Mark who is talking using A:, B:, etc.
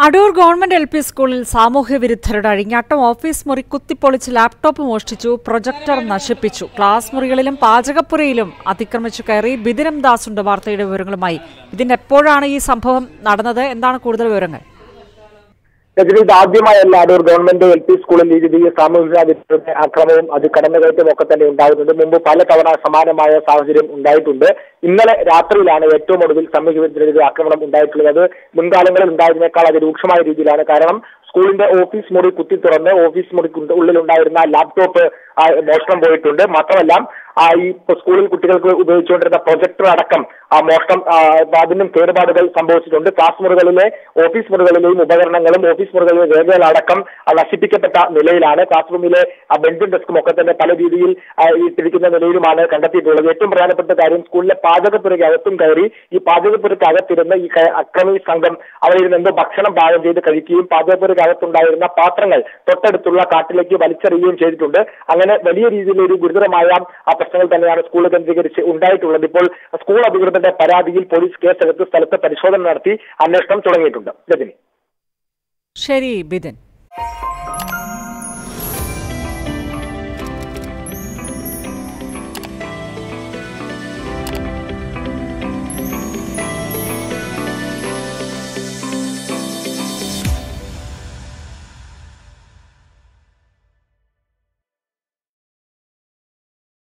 A: Adoor government L P സ്കൂളിൽ സാമൂഹ്യ വിരുദ്ധരുടെ അഴിഞ്ഞാട്ടം ഓഫീസ് മുറി കുത്തിപ്പൊളിച്ച് ലാപ്ടോപ്പ് മോഷ്ടിച്ചു പ്രൊജക്ടർ നശിപ്പിച്ചു ക്ലാസ് മുറികളിലും പാചകപ്പുരയിലും അതിക്രമിച്ചു കയറി ബിദിനം ദാസുണ്ട് വാർത്തയുടെ വിവരങ്ങളുമായി ഇതിന് എപ്പോഴാണ് ഈ സംഭവം നടന്നത് എന്താണ് കൂടുതൽ വിവരങ്ങൾ
B: രജനി ഇത് ആദ്യമായല്ല അടൂർ ഗവൺമെന്റ് എൽ പി സ്കൂളിൽ ഈ രീതിയിൽ സാമൂഹിക വിരുദ്ധ ആക്രമണവും അത് കടന്നുകയറ്റവും ഒക്കെ തന്നെ ഉണ്ടാകുന്നത് മുമ്പ് പലതവണ സമാനമായ സാഹചര്യം ഉണ്ടായിട്ടുണ്ട് ഇന്നലെ രാത്രിയിലാണ് ഏറ്റവും ഒടുവിൽ സാമൂഹ്യ വിരുദ്ധ ആക്രമണം ഉണ്ടായിട്ടുള്ളത് അത് മുൻകാലങ്ങളിൽ ഉണ്ടായതിനേക്കാൾ അത് രൂക്ഷമായ രീതിയിലാണ് കാരണം സ്കൂളിന്റെ ഓഫീസ് മുറി കുത്തി തുറന്ന് ഓഫീസ് മുറിക്ക് ഉള്ളിലുണ്ടായിരുന്ന ലാപ്ടോപ്പ് ആ, മോഷണം പോയിട്ടുണ്ട് മാത്രമല്ല ആ ഈ സ്കൂളിൽ കുട്ടികൾക്ക് ഉപയോഗിച്ചുകൊണ്ടിരുന്ന പ്രൊജക്ടർ അടക്കം ആ മോഷണം ആ, അതിനും കേടുപാടുകൾ സംഭവിച്ചിട്ടുണ്ട് ക്ലാസ് മുറികളിലെ ഓഫീസ് മുറികളിലെയും ഉപകരണങ്ങളും ഓഫീസ് മുറികളിലെ രേഖകളടക്കം ആ, നശിപ്പിക്കപ്പെട്ട നിലയിലാണ് ക്ലാസ് റൂമിലെ ആ ബെഞ്ചും ഡെസ്കും ഒക്കെ തന്നെ പല രീതിയിൽ ആ, ഇട്ടിരിക്കുന്ന നിലയിലുമാണ് കണ്ടെത്തിയിട്ടുള്ളത് ഏറ്റവും പ്രധാനപ്പെട്ട കാര്യം സ്കൂളിലെ പാചകപ്പുരയ്ക്ക് അകത്തും കയറി ഈ പാചകപ്പുരയ്ക്ക് അകത്തിരുന്ന് ഈ ക- അക്രമി സംഘം അവരിൽ നിന്ന് ഭക്ഷണം പാകം ചെയ്ത് കഴിക്കുകയും പാചകപ്പുരയ്ക്ക് അകത്തുണ്ടായിരുന്ന പാത്രങ്ങൾ തൊട്ടടുത്തുള്ള കാട്ടിലേക്ക് വലിച്ചെറിയുകയും ചെയ്തിട്ടുണ്ട് അങ്ങനെ വലിയ രീതിയിലൊരു ഗുരുതരമായ ആ പ്രശ്നങ്ങൾ തന്നെയാണ് സ്കൂൾ കേന്ദ്രീകരിച്ച് ഉണ്ടായിട്ടുള്ളത് ഇപ്പോൾ സ്കൂൾ അധികൃതരുടെ പരാതിയിൽ പോലീസ് കേസെടുത്ത് സ്ഥലത്ത് പരിശോധന നടത്തി അന്വേഷണം തുടങ്ങിയിട്ടുണ്ട് രജനി
A: ശരി ബിദിൻ